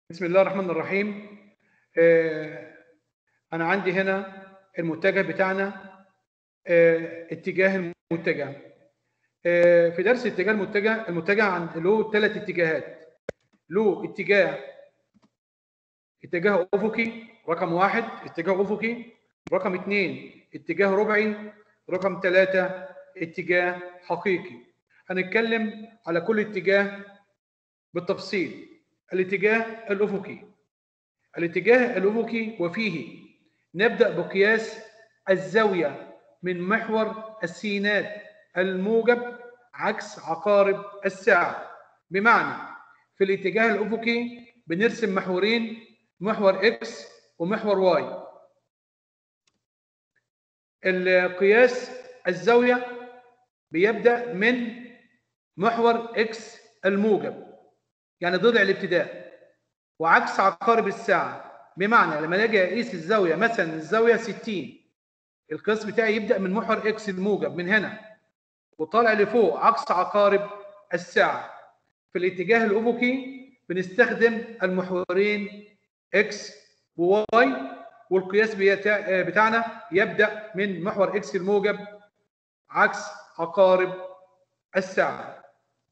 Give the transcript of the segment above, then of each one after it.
بسم الله الرحمن الرحيم آه، أنا عندي هنا المتجه بتاعنا آه، اتجاه المتجه آه، في درس اتجاه المتجه المتجه عند له ثلاث اتجاهات له اتجاه اتجاه افقي رقم واحد اتجاه افقي رقم اثنين اتجاه ربعي رقم ثلاثة اتجاه حقيقي هنتكلم على كل اتجاه بالتفصيل الاتجاه الافقي الاتجاه الافقي وفيه نبدا بقياس الزاويه من محور السينات الموجب عكس عقارب الساعه بمعنى في الاتجاه الافقي بنرسم محورين محور اكس ومحور واي القياس الزاويه بيبدا من محور اكس الموجب يعني ضلع الابتداء وعكس عقارب الساعة بمعنى لما اجي اقيس الزاوية مثلا الزاوية 60 القياس بتاعي يبدأ من محور اكس الموجب من هنا وطالع لفوق عكس عقارب الساعة في الاتجاه الأفقي بنستخدم المحورين اكس وواي والقياس بتاعنا يبدأ من محور اكس الموجب عكس عقارب الساعة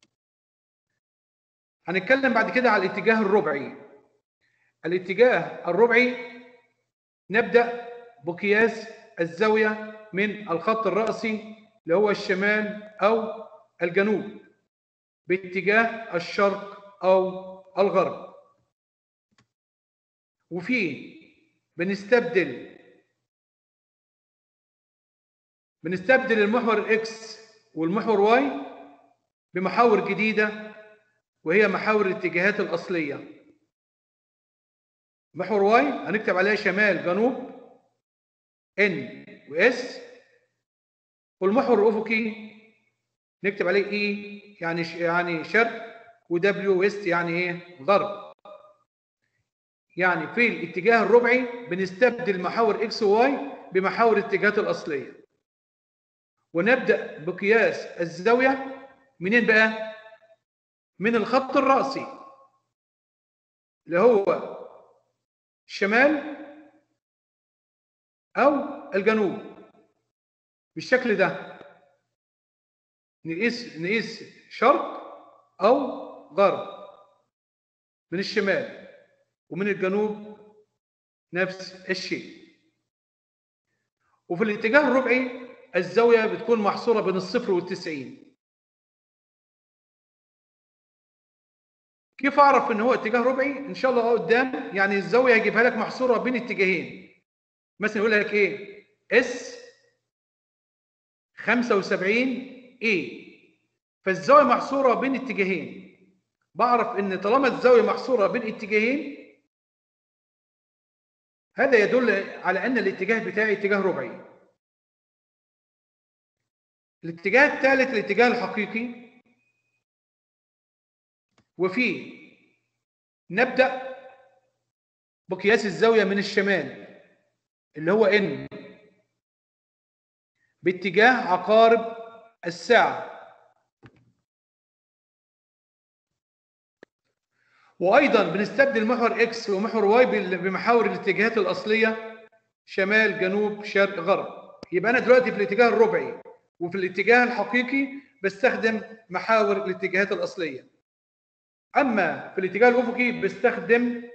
هنتكلم بعد كده على الاتجاه الربعي الاتجاه الربعي نبدأ بقياس الزاوية من الخط الرأسي اللي هو الشمال أو الجنوب باتجاه الشرق أو الغرب وفيه بنستبدل بنستبدل المحور اكس والمحور واي بمحاور جديده وهي محاور الاتجاهات الأصلية محور واي هنكتب عليها شمال جنوب ان واس والمحور الأفقي نكتب عليه اي يعني يعني شرق ودبليو ويست يعني ايه غرب يعني في الاتجاه الربعي بنستبدل محاور اكس وواي بمحاور الاتجاهات الأصلية ونبدأ بقياس الزاوية منين بقى؟ من الخط الرأسي اللي هو الشمال أو الجنوب بالشكل ده نقيس نقيس شرق أو غرب من الشمال ومن الجنوب نفس الشيء وفي الاتجاه الربعي الزاوية بتكون محصورة بين الصفر والتسعين كيف اعرف ان هو اتجاه ربعي ان شاء الله قدام يعني الزاويه هيجيبها لك محصوره بين اتجاهين مثلا يقول لك ايه اس 75 اي فالزاويه محصوره بين اتجاهين بعرف ان طالما الزاويه محصوره بين اتجاهين هذا يدل على ان الاتجاه بتاعي اتجاه ربعي الاتجاه الثالث الاتجاه الحقيقي وفيه نبدأ بقياس الزاوية من الشمال اللي هو ان باتجاه عقارب الساعة وأيضا بنستبدل محور اكس ومحور واي بمحاور الاتجاهات الأصلية شمال جنوب شرق غرب يبقى أنا دلوقتي في الاتجاه الربعي وفي الاتجاه الحقيقي بستخدم محاور الاتجاهات الأصلية اما في الاتجاه الافقي بستخدم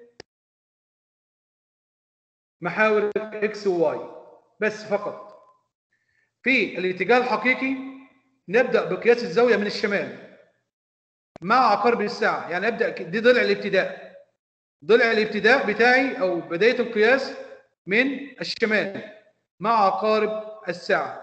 محاور اكس وواي بس فقط في الاتجاه الحقيقي نبدا بقياس الزاويه من الشمال مع عقارب الساعه يعني ابدا دي ضلع الابتداء ضلع الابتداء بتاعي او بدايه القياس من الشمال مع عقارب الساعه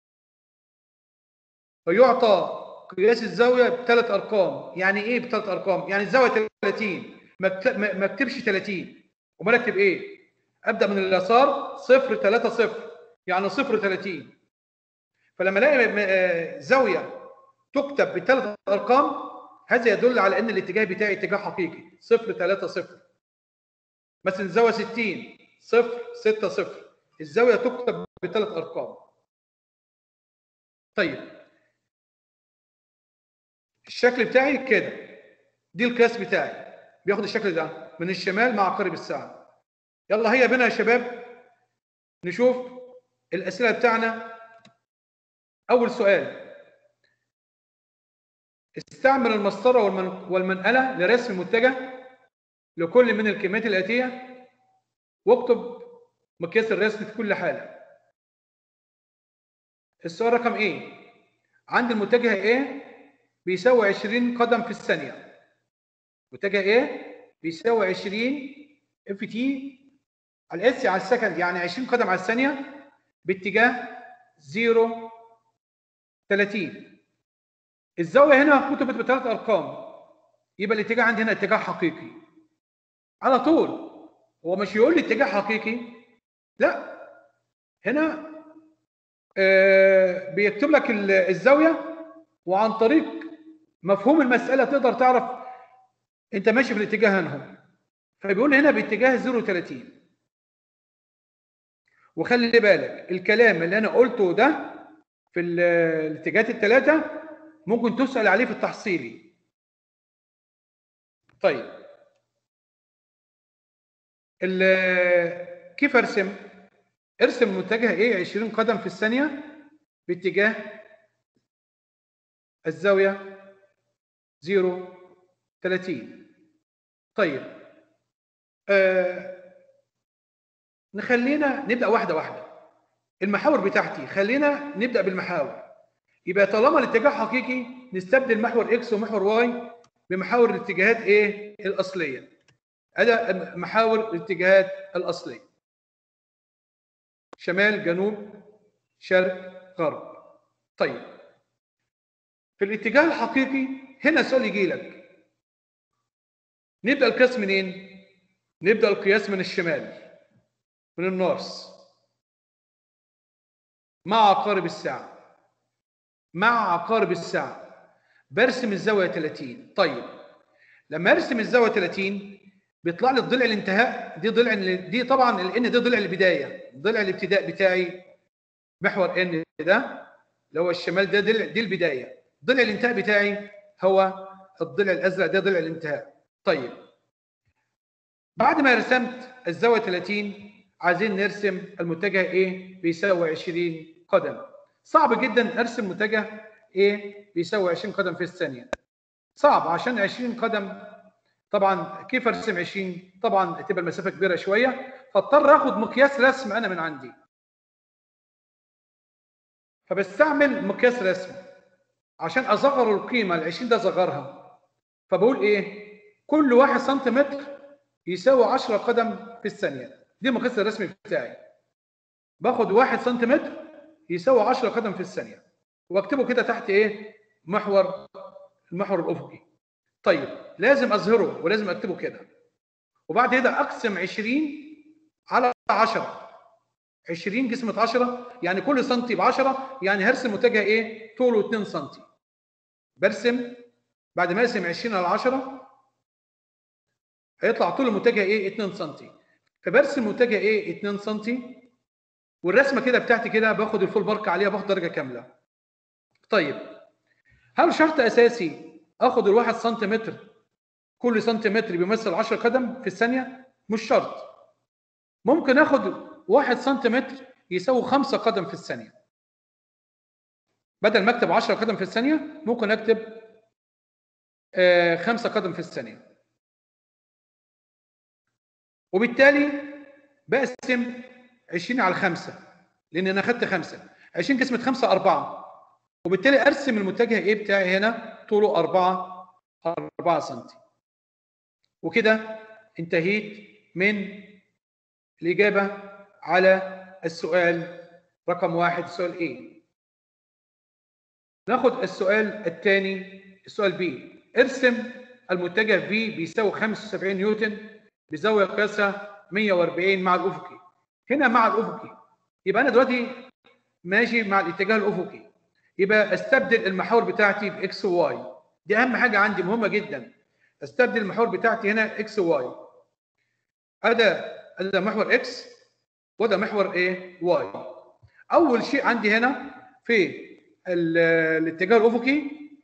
فيعطى قياس الزاويه بثلاث ارقام يعني ايه بثلاث ارقام يعني الزاويه 30 ما اكتبش 30 امال اكتب ايه ابدا من اليسار 0 3 0 يعني 0 30 فلما الاقي زاويه تكتب بثلاث ارقام هذا يدل على ان الاتجاه بتاعي اتجاه حقيقي 0 3 0 مثلا الزاويه 60 0 6 0 الزاويه تكتب بثلاث ارقام طيب الشكل بتاعي كده دي القياس بتاعي بياخد الشكل ده من الشمال مع عقارب الساعه يلا هيا بنا يا شباب نشوف الاسئله بتاعنا اول سؤال استعمل المسطره والمن- والمنقله لرسم متجه لكل من الكلمات الاتيه واكتب مقياس الرسم في كل حاله السؤال رقم ايه عند المتجه ايه بيساوي 20 قدم في الثانيه متجه ايه بيساوي 20 اف تي على الاس على السكند يعني 20 قدم على الثانيه باتجاه 0 30 الزاويه هنا كتبت بثلاث ارقام يبقى الاتجاه عندي هنا اتجاه حقيقي على طول هو مش يقول لي اتجاه حقيقي لا هنا آه بيكتب لك ال- الزاويه وعن طريق مفهوم المساله تقدر تعرف انت ماشي في الاتجاه انه فبيقول هنا باتجاه 030 وخلي بالك الكلام اللي انا قلته ده في ال- الاتجاهات الثلاثه ممكن تسال عليه في التحصيلي طيب ال- كيف ارسم ارسم متجه ايه 20 قدم في الثانيه باتجاه الزاويه 0 30 طيب آه نخلينا نبدا واحده واحده المحاور بتاعتي خلينا نبدا بالمحاور يبقى طالما الاتجاه حقيقي نستبدل محور اكس ومحور واي بمحاور الاتجاهات ايه الاصليه هذا محاور الاتجاهات الاصليه شمال جنوب شرق غرب طيب في الاتجاه الحقيقي هنا سؤال يجي لك نبدا القياس منين نبدا القياس من الشمال من النورس مع عقارب الساعه مع عقارب الساعه برسم الزاويه 30 طيب لما ارسم الزاويه 30 بيطلع لي الضلع الانتهاء دي ضلع دي طبعا لان ده ضلع البدايه ضلع الابتداء بتاعي محور ان ده اللي هو الشمال ده ضلع دي البدايه ضلع الانتهاء بتاعي هو الضلع الازرق ده ضلع الانتهاء طيب بعد ما رسمت الزاويه 30 عايزين نرسم المتجه ايه بيساوي 20 قدم صعب جدا ارسم متجه ايه بيساوي 20 قدم في الثانيه صعب عشان 20 قدم طبعا كيف ارسم 20 طبعا تبقى المسافه كبيره شويه فاضطر اخد مقياس رسم انا من عندي فبستعمل مقياس رسم عشان اصغر القيمه ال 20 ده اصغرها فبقول ايه كل 1 سنتيمتر يساوي 10 قدم في الثانيه دي المقياس الرسمي بتاعي باخد 1 سنتيمتر يساوي 10 قدم في الثانيه واكتبه كده تحت ايه محور المحور الافقي طيب لازم اظهره ولازم اكتبه كده وبعد كده اقسم 20 على 10 20 قسمة 10 يعني كل سنتي ب 10 يعني هرسم متجه ايه طوله 2 سنتي برسم بعد ما ارسم 20 على 10 هيطلع طول المتجه ايه 2 سنتي فبرسم متجه ايه 2 سنتي والرسمه كده بتاعتي كده باخد الفول بارك عليها باخد درجه كامله طيب هل شرط اساسي اخد الواحد سنتيمتر كل سنتيمتر بيمثل 10 قدم في الثانيه مش شرط ممكن اخد واحد سنتيمتر يساوي 5 قدم في الثانيه بدل ما اكتب 10 قدم في الثانيه ممكن اكتب 5 قدم في الثانيه وبالتالي بقسم 20 على 5 لان انا اخدت 5 20 قسمه 5 4 وبالتالي ارسم المتجه ايه بتاعي هنا طوله 4 4 سم وكده انتهيت من الاجابه على السؤال رقم واحد سؤال ايه ناخد السؤال الثاني السؤال بي ارسم المتجه في بيساوي 75 نيوتن بزاويه قياسها 140 مع الافقي هنا مع الافقي يبقى انا دلوقتي ماشي مع الاتجاه الافقي يبقى استبدل المحاور بتاعتي باكس وواي دي اهم حاجه عندي مهمه جدا استبدل المحاور بتاعتي هنا اكس وواي هذا هذا محور اكس وده محور ايه واي اول شيء عندي هنا في الاتجاه الافقي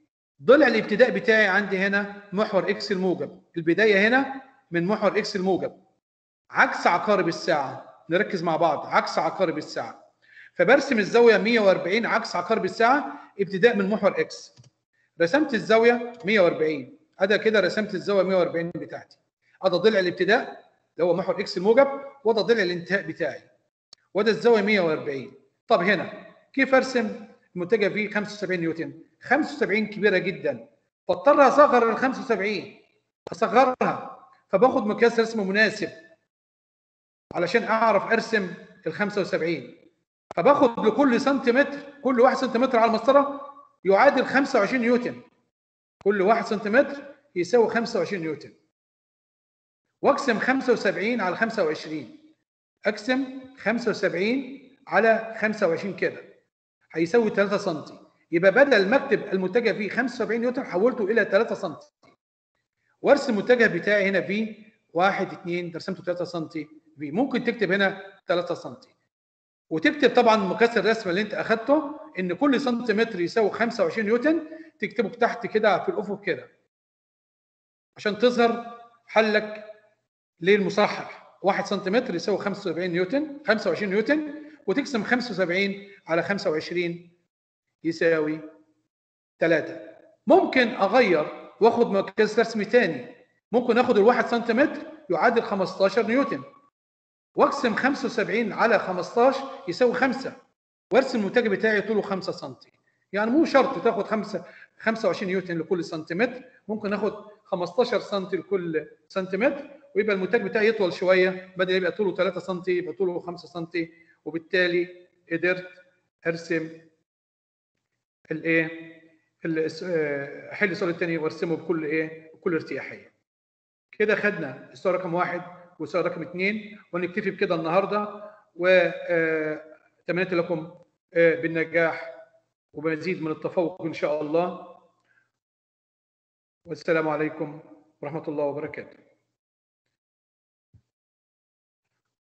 ضلع الابتداء بتاعي عندي هنا محور اكس الموجب البدايه هنا من محور اكس الموجب عكس عقارب الساعه نركز مع بعض عكس عقارب الساعه فبرسم الزاويه 140 عكس عقارب الساعه ابتداء من محور اكس رسمت الزاويه 140 ادي كده رسمت الزاويه 140 بتاعتي ادي ضلع الابتداء اللي هو محور اكس الموجب وده ضلع الانتهاء بتاعي وده الزاويه 140 طب هنا كيف ارسم المتجه فيه 75 نيوتن 75 كبيره جدا فاضطر اصغر ال 75 اصغرها فباخد مقياس رسم مناسب علشان اعرف ارسم ال 75 فباخد لكل سنتيمتر كل 1 سنتيمتر على المسطره يعادل 25 نيوتن كل 1 سنتيمتر يساوي 25 نيوتن واقسم 75 على 25 اقسم 75 على 25 كده هيساوي 3 سم يبقى بدل ما اكتب المتجه فيه 75 نيوتن حولته الى 3 سم وارسم المتجه بتاعي هنا في 1 2 رسمته 3 سم في ممكن تكتب هنا 3 سم وتكتب طبعا مقياس الرسم اللي انت اخدته ان كل سنتيمتر يساوي 25 نيوتن تكتبه تحت كده في الافق كده عشان تظهر حلك للمصحح 1 سنتيمتر يساوي 75 نيوتن 25 نيوتن وتقسم 75 على 25 يساوي 3 ممكن اغير واخد مقياس رسم ثاني ممكن اخد ال1 سنتيمتر يعادل 15 نيوتن واقسم 75 على 15 يساوي 5 وارسم المنتج بتاعي طوله 5 سم يعني مو شرط تاخد 5 25 نيوتن لكل سنتيمتر ممكن اخد 15 سم لكل سنتيمتر ويبقى المنتج بتاعي يطول شويه بدل يبقى طوله 3 سم يبقى طوله 5 سم وبالتالي قدرت ارسم الايه احل السؤال الثاني وارسمه بكل ايه بكل ارتياحيه كده خدنا السؤال رقم واحد والسؤال رقم اثنين ونكتفي بكده النهارده وتمنيت لكم بالنجاح ومزيد من التفوق ان شاء الله والسلام عليكم ورحمه الله وبركاته